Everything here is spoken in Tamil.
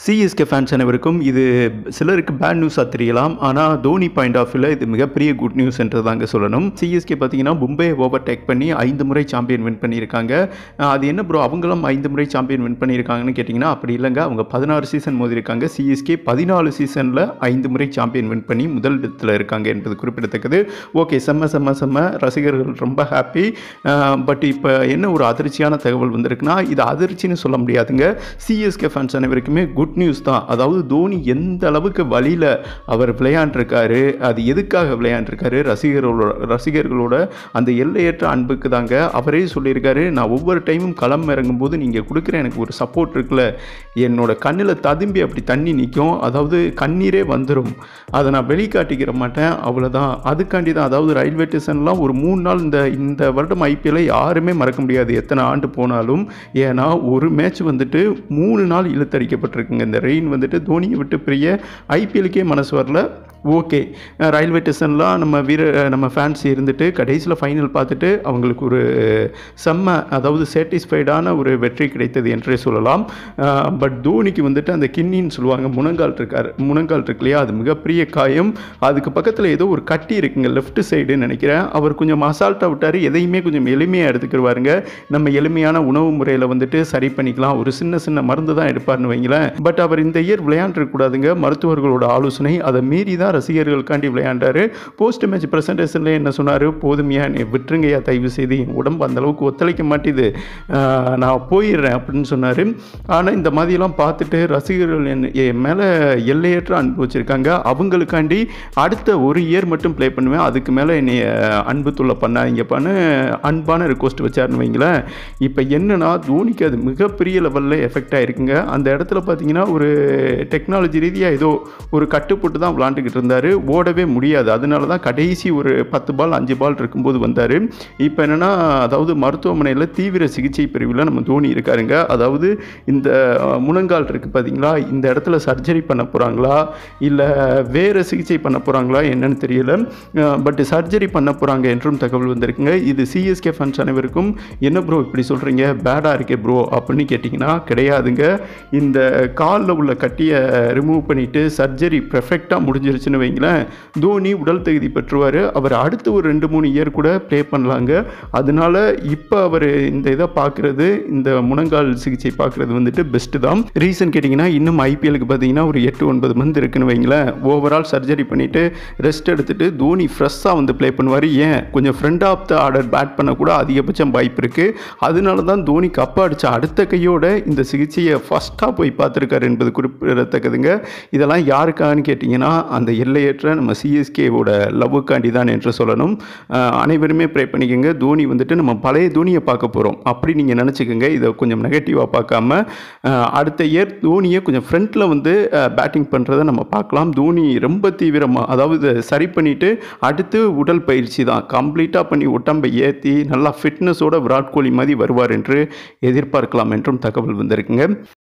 சிஎஸ்கே ஃபேன்ஸ் அனைவருக்கும் இது சிலருக்கு பேட் நியூஸாக தெரியலாம் ஆனால் தோனி பாயிண்ட் ஆஃப் வியூவில் இது மிகப்பெரிய குட் நியூஸ் என்று தாங்க சொல்லணும் சிஎஸ்கே பார்த்தீங்கன்னா மும்பை ஓவர்டேக் பண்ணி ஐந்து முறை சாம்பியன் வின் பண்ணியிருக்காங்க அஹ் அது என்ன ப்ரோ அவங்களும் ஐந்து முறை சாம்பியன் வின் பண்ணியிருக்காங்கன்னு கேட்டிங்கன்னா அப்படி இல்லைங்க அவங்க பதினாறு சீசன் மோதிருக்காங்க சிஎஸ்கே பதினாலு சீசனில் ஐந்து முறை சாம்பியன் வின் பண்ணி முதல் இடத்துல இருக்காங்க என்பது குறிப்பிடத்தக்கது ஓகே செம்ம செம்ம செம்ம ரசிகர்கள் ரொம்ப ஹாப்பி பட் இப்போ என்ன ஒரு அதிர்ச்சியான தகவல் வந்திருக்குன்னா இது அதிர்ச்சின்னு சொல்ல முடியாதுங்க சிஎஸ்கே ஃபேன்ஸ் அனைவருக்குமே குட் நியூஸ் தான் அதாவது தோனி எந்த அளவுக்கு வழியில் அவர் விளையாண்டுருக்காரு அது எதுக்காக விளையாண்டுருக்காரு ரசிகர்களோட ரசிகர்களோட அந்த எல்லையற்ற அன்புக்கு தாங்க அவரே சொல்லியிருக்காரு நான் ஒவ்வொரு டைமும் களம் இறங்கும்போது நீங்கள் கொடுக்குற எனக்கு ஒரு சப்போர்ட் இருக்குல்ல என்னோட கண்ணில் ததும்பி அப்படி தண்ணி நிற்கும் அதாவது கண்ணீரே வந்துடும் அதை நான் வெளிக்காட்டிக்கிற மாட்டேன் அவ்வளோதான் அதுக்காண்டி தான் அதாவது ரயில்வே ஸ்டேஷன்லாம் ஒரு மூணு நாள் இந்த இந்த வருடம் ஐபிஎல்லை யாருமே மறக்க முடியாது எத்தனை ஆண்டு போனாலும் ஏன்னா ஒரு மேட்ச் வந்துட்டு மூணு நாள் இழுத்தடிக்கப்பட்டிருக்குங்க இந்த ரெயின் வந்துட்டு தோனியை விட்டு பிரிய ஐபிஎலுக்கே மனசு வரல ஓகே ரயில்வே ஸ்டேஷன்லாம் நம்ம வீர நம்ம ஃபேன்ஸ் இருந்துட்டு கடைசியில் ஃபைனல் பார்த்துட்டு அவங்களுக்கு ஒரு செம்ம அதாவது சாட்டிஸ்ஃபைடான ஒரு வெற்றி கிடைத்தது என்றே சொல்லலாம் பட் தோனிக்கு வந்துட்டு அந்த கிண்ணின்னு சொல்லுவாங்க முனங்கால் இருக்கார் முனங்கால் இருக்கு இல்லையா அது மிகப்பெரிய காயம் அதுக்கு பக்கத்தில் ஏதோ ஒரு கட்டி இருக்குங்க லெஃப்ட் சைடுன்னு நினைக்கிறேன் அவர் கொஞ்சம் அசால்ட்டாக விட்டார் எதையுமே கொஞ்சம் எளிமையாக எடுத்துக்கிடுவாருங்க நம்ம எளிமையான உணவு முறையில் வந்துட்டு சரி பண்ணிக்கலாம் ஒரு சின்ன சின்ன மருந்து தான் எடுப்பார்னு வைங்களேன் பட் அவர் இந்த இயர் விளையாண்டுருக்கூடாதுங்க மருத்துவர்களோட ஆலோசனை அதை மீறி தான் ரசிகர்களுக்காண்டி விளையாண்டாரு போஸ்ட் மேட்ச் ப்ரெசன்டேஷனில் என்ன சொன்னார் போதுமையா நீ விட்டுருங்கய்யா தயவு செய்து என் உடம்பு அந்த அளவுக்கு ஒத்துழைக்க மாட்டேது ஆஹ் நான் போயிடுறேன் அப்படின்னு சொன்னார் ஆனால் இந்த மாதிரிலாம் பார்த்துட்டு ரசிகர்கள் என் என் மேலே எல்லையற்ற அன்பு வச்சுருக்காங்க அவங்களுக்காண்டி அடுத்த ஒரு இயர் மட்டும் ப்ளே பண்ணுவேன் அதுக்கு மேலே என்னை அன்பு தொல்லை பண்ணாதீங்கப்பான்னு அன்பான ரிக்வஸ்ட் வச்சாருன்னு வைங்களேன் இப்போ என்னன்னா தோனிக்கு அது மிகப்பெரிய லெவலில் எஃபெக்ட் ஆயிருக்குங்க அந்த இடத்துல பார்த்தீங்கன்னா ஒரு டெக்னாலஜி ரீதியாக ஏதோ ஒரு கட்டுப்பட்டு தான் விளாண்டுக்கிட்டு இருந்தார் ஓடவே முடியாது அதனால தான் கடைசி ஒரு பத்து பால் அஞ்சு பால் இருக்கும்போது வந்தார் இப்போ என்னென்னா அதாவது மருத்துவமனையில் தீவிர சிகிச்சை பிரிவில் நம்ம தோனி இருக்காருங்க அதாவது இந்த அஹ், முழங்கால் இருக்குது பார்த்தீங்களா இந்த இடத்துல சர்ஜரி பண்ண போகிறாங்களா இல்லை வேறு சிகிச்சை பண்ண போகிறாங்களா என்னன்னு தெரியல பட் சர்ஜரி பண்ண போகிறாங்க என்றும் தகவல் வந்திருக்குங்க இது சிஎஸ்கே ஃபன்ஸ் அனைவருக்கும் என்ன ப்ரோ இப்படி சொல்கிறீங்க பேடாக இருக்கே ப்ரோ அப்படின்னு கேட்டிங்கன்னா கிடையாதுங்க இந்த காலில் உள்ள கட்டியை ரிமூவ் பண்ணிவிட்டு சர்ஜரி பெர்ஃபெக்டாக முடிஞ்சிருச்சுன்னு வைங்களேன் தோனி உடல் தகுதி பெற்றுவார் அவர் அடுத்து ஒரு ரெண்டு மூணு இயர் கூட ப்ளே பண்ணலாங்க அதனால இப்போ அவர் இந்த இதை பார்க்குறது இந்த முழங்கால் சிகிச்சை பார்க்குறது வந்துட்டு பெஸ்ட்டு தான் ரீசன் கேட்டிங்கன்னா இன்னும் ஐபிஎலுக்கு பார்த்தீங்கன்னா ஒரு எட்டு ஒன்பது மந்த் இருக்குன்னு வைங்களேன் ஓவரால் சர்ஜரி பண்ணிவிட்டு ரெஸ்ட் எடுத்துட்டு தோனி ஃப்ரெஷ்ஷாக வந்து ப்ளே பண்ணுவார் ஏன் கொஞ்சம் front of the order bat பண்ண கூட அதிகபட்சம் வாய்ப்பு இருக்குது அதனால தான் தோனி கப்பை அடித்த அடுத்த கையோட இந்த சிகிச்சையை ஃபஸ்ட்டாக போய் பார்த்துருக்காரு என்பது குறிப்பிடத்தக்கதுங்க இதெல்லாம் யாருக்கான்னு கேட்டிங்கன்னா அந்த எல்லையற்ற நம்ம சிஎஸ்கேவோட லவ்வுக்காண்டி தான் என்று சொல்லணும் அஹ் அனைவருமே ப்ரே பண்ணிக்கோங்க தோனி வந்துட்டு நம்ம பழைய தோனியை பார்க்க போகிறோம் அப்படி நீங்கள் நினச்சிக்கோங்க இதை கொஞ்சம் நெகட்டிவாக பார்க்காம அஹ் அடுத்த இயர் தோனியை கொஞ்சம் ஃப்ரண்ட்டில் வந்து பேட்டிங் பண்ணுறதை நம்ம பார்க்கலாம் தோனி ரொம்ப தீவிரமாக அதாவது இதை சரி பண்ணிவிட்டு அடுத்து உடல் பயிற்சி தான் கம்ப்ளீட்டாக பண்ணி உடம்பை ஏற்றி நல்லா ஃபிட்னஸோட விராட் கோலி மாதிரி வருவார் என்று எதிர்பார்க்கலாம் என்றும் தகவல் வந்திருக்குங்க